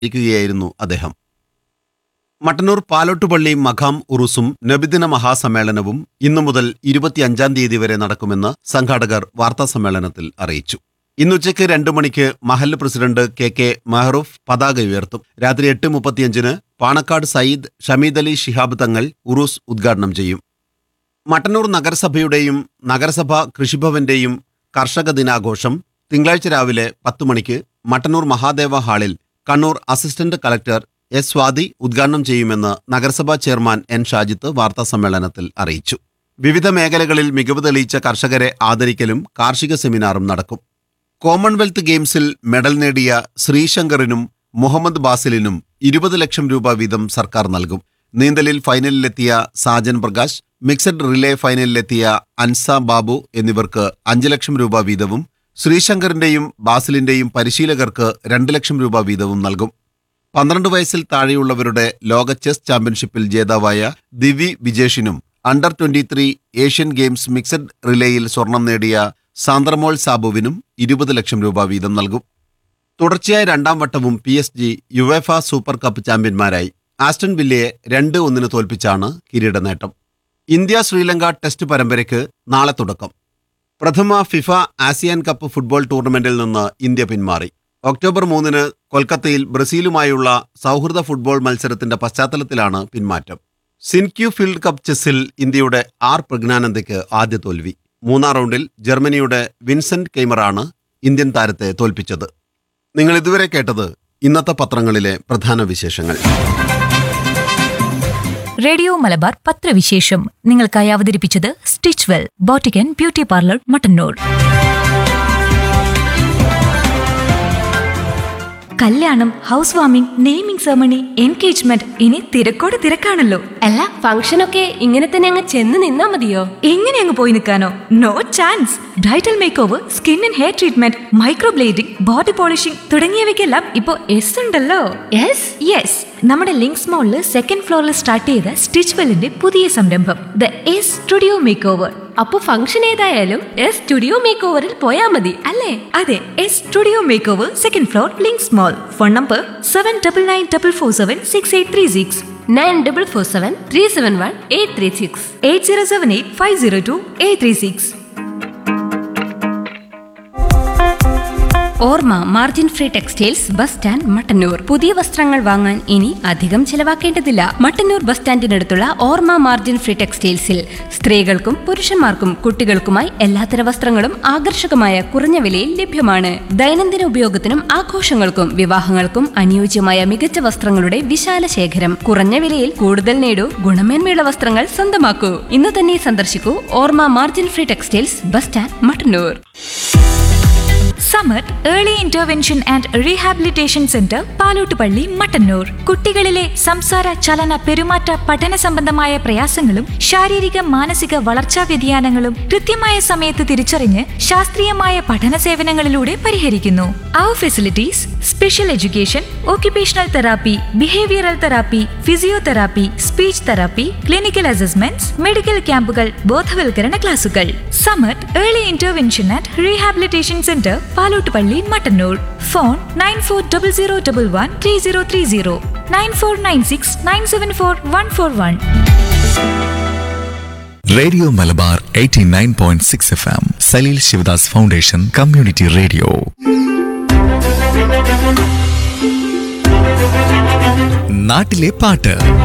ഇരിക്കുകയായിരുന്നു അദ്ദേഹം മട്ടന്നൂർ പാലോട്ടുപള്ളി മഖാം ഉറുസും നബിദിന മഹാസമ്മേളനവും ഇന്നു മുതൽ ഇരുപത്തിയഞ്ചാം തീയതി വരെ നടക്കുമെന്ന് സംഘാടകർ വാർത്താസമ്മേളനത്തിൽ അറിയിച്ചു ഇന്നുച്ചയ്ക്ക് രണ്ടു മണിക്ക് മഹല്ല് പ്രസിഡന്റ് കെ കെ മെഹറൂഫ് പതാക ഉയർത്തും രാത്രി എട്ട് മുപ്പത്തിയഞ്ചിന് പാണക്കാട് സയ്യിദ് ഷമീദ് അലി ശിഹാബ് തങ്ങൾ ഉറൂസ് ഉദ്ഘാടനം ചെയ്യും മട്ടന്നൂർ നഗരസഭയുടെയും നഗരസഭ കൃഷിഭവന്റെയും കർഷക ദിനാഘോഷം തിങ്കളാഴ്ച രാവിലെ പത്ത് മണിക്ക് മട്ടന്നൂർ മഹാദേവ ഹാളിൽ Kannur assistant collector S Swathi ഉദ്ഘാടനം ചെയ്യുമെന്ന് നഗരസഭാ ചെയർമാൻ എൻ ഷാജിത്ത് വാർത്താസമ്മേളനത്തിൽ അറിയിച്ചു വിവിധ മേഖലകളിൽ മികവ് തെളിയിച്ച കർഷകരെ ആദരിക്കലും കാർഷിക സെമിനാറും നടക്കും കോമൺവെൽത്ത് ഗെയിംസിൽ മെഡൽ നേടിയ ശ്രീശങ്കറിനും മുഹമ്മദ് ബാസിലിനും ഇരുപത് ലക്ഷം രൂപ വീതം സർക്കാർ നൽകും നീന്തലിൽ ഫൈനലിലെത്തിയ സാജൻ പ്രകാശ് മിക്സഡ് റിലേ ഫൈനലിലെത്തിയ അൻസ ബാബു എന്നിവർക്ക് അഞ്ച് ലക്ഷം രൂപ വീതവും ശ്രീശങ്കറിന്റെയും ബാസിലിന്റെയും പരിശീലകർക്ക് രണ്ട് ലക്ഷം രൂപ വീതവും നൽകും പന്ത്രണ്ട് വയസ്സിൽ താഴെയുള്ളവരുടെ ലോക ചെസ് ചാമ്പ്യൻഷിപ്പിൽ ജേതാവായ ദിവി വിജേഷിനും under twenty three Asian games mixed റിലേയിൽ സ്വർണം നേടിയ സാന്ദ്രമോൾ സാബുവിനും ഇരുപത് ലക്ഷം രൂപ വീതം നൽകും തുടർച്ചയായ രണ്ടാം വട്ടവും P S G UEFA super cup ചാമ്പ്യന്മാരായി ആസ്റ്റൺ വില്ലയെ രണ്ട് ഒന്നിന് തോൽപ്പിച്ചാണ് കിരീട നേട്ടം ഇന്ത്യ ശ്രീലങ്ക ടെസ്റ്റ് പരമ്പരയ്ക്ക് നാളെ തുടക്കം പ്രഥമ ഫിഫ ആസിയാൻ കപ്പ് ഫുട്ബോൾ ടൂർണമെന്റിൽ നിന്ന് ഇന്ത്യ പിന്മാറി ഒക്ടോബർ മൂന്നിന് കൊൽക്കത്തയിൽ ബ്രസീലുമായുള്ള സൗഹൃദ ഫുട്ബോൾ മത്സരത്തിന്റെ പശ്ചാത്തലത്തിലാണ് പിന്മാറ്റം സിൻക്യു ഫീൽഡ് കപ്പ് ചെസ്സിൽ ഇന്ത്യയുടെ ആർ പ്രജ്ഞാനന്ദയ്ക്ക് ആദ്യ തോൽവി മൂന്നാം റൗണ്ടിൽ ജർമ്മനിയുടെ വിൻസെന്റ് കെയ്മറാണ് ഇന്ത്യൻ താരത്തെ തോൽപ്പിച്ചത് നിങ്ങൾ ഇതുവരെ കേട്ടത് ഇന്നത്തെ പത്രങ്ങളിലെ പ്രധാന വിശേഷങ്ങൾ റേഡിയോ മലബാർ പത്രവിശേഷം നിങ്ങൾക്കായി അവതരിപ്പിച്ചത് സ്റ്റിച്ച് വെൽ ബോട്ടിക്കൻ ബ്യൂട്ടി പാർലർ മട്ടന്നൂർ കല്യാണം house warming naming ceremony engagement ഇനി തിരക്കോട് തിരക്കാണല്ലോ അല്ല ഫംഗ്ഷനൊക്കെ ഇങ്ങനെ തന്നെ അങ്ങ് ചെന്ന് നിന്നാ മതിയോ എങ്ങനെ അങ്ങ് പോയി നിൽക്കാനോ no chance bridal makeover skin and hair treatment microblading body polishing തുടങ്ങിയവയ്ക്കെല്ലാം ഇപ്പോൾ എസ് ഉണ്ടല്ലോ യെസ് യെസ് നമ്മുടെ ലിങ്ക്സ് മോളിൽ സെക്കൻഡ് ഫ്ലോറിൽ സ്റ്റാർട്ട് ചെയ്ത സ്റ്റിച്ച് വെല്ലിന്റെ പുതിയ സംരംഭം the S studio makeover അപ്പൊ ഫംഗ്ഷൻ ഏതായാലും എസ് സ്റ്റുഡിയോ മേക്ക് ഓവറിൽ പോയാ മതി അല്ലേ അതെ S studio makeover second floor Links mall phone number seven double nine double four seven six eight three six nine double four seven three seven one eight three six eight zero seven eight five zero two eight three six ഓർമ്മ margin free textiles bus stand Mattannur പുതിയ വസ്ത്രങ്ങൾ വാങ്ങാൻ ഇനി അധികം ചിലവാക്കേണ്ടതില്ല Mattannur bus സ്റ്റാൻഡിനടുത്തുള്ള ഓർമ്മ margin free ടെക്സ്റ്റൈൽസിൽ സ്ത്രീകൾക്കും പുരുഷന്മാർക്കും കുട്ടികൾക്കുമായി എല്ലാത്തര വസ്ത്രങ്ങളും ആകർഷകമായ കുറഞ്ഞ വിലയിൽ ലഭ്യമാണ് ദൈനംദിന ഉപയോഗത്തിനും ആഘോഷങ്ങൾക്കും വിവാഹങ്ങൾക്കും അനുയോജ്യമായ മികച്ച വസ്ത്രങ്ങളുടെ വിശാല ശേഖരം കുറഞ്ഞ വിലയിൽ കൂടുതൽ നേടൂ ഗുണമേന്മയുള്ള വസ്ത്രങ്ങൾ സ്വന്തമാക്കൂ ഇന്ന് തന്നെ സന്ദർശിക്കൂ Orma margin free textiles bus stand Mattannur Samar early intervention and rehabilitation centre Palottupalli Mattannur കുട്ടികളിലെ സംസാര ചലന പെരുമാറ്റ പഠന സംബന്ധമായ പ്രയാസങ്ങളും ശാരീരിക മാനസിക വളർച്ചാ വ്യതിയാനങ്ങളും കൃത്യമായ സമയത്ത് തിരിച്ചറിഞ്ഞ് ശാസ്ത്രീയമായ പഠന സേവനങ്ങളിലൂടെ പരിഹരിക്കുന്നു our facilities special education occupational therapy behavioural therapy physiotherapy speech therapy clinical assessments medical ക്യാമ്പുകൾ ബോധവൽക്കരണ ക്ലാസുകൾ Samath early intervention and rehabilitation centre Palottupalli Mattannur phone nine four double zero double one three zero three zero nine four nine six nine seven four one four one radio Malabar 89.6 F M Saleel Sivadas foundation community radio നാട്ടിലെ പാട്ട്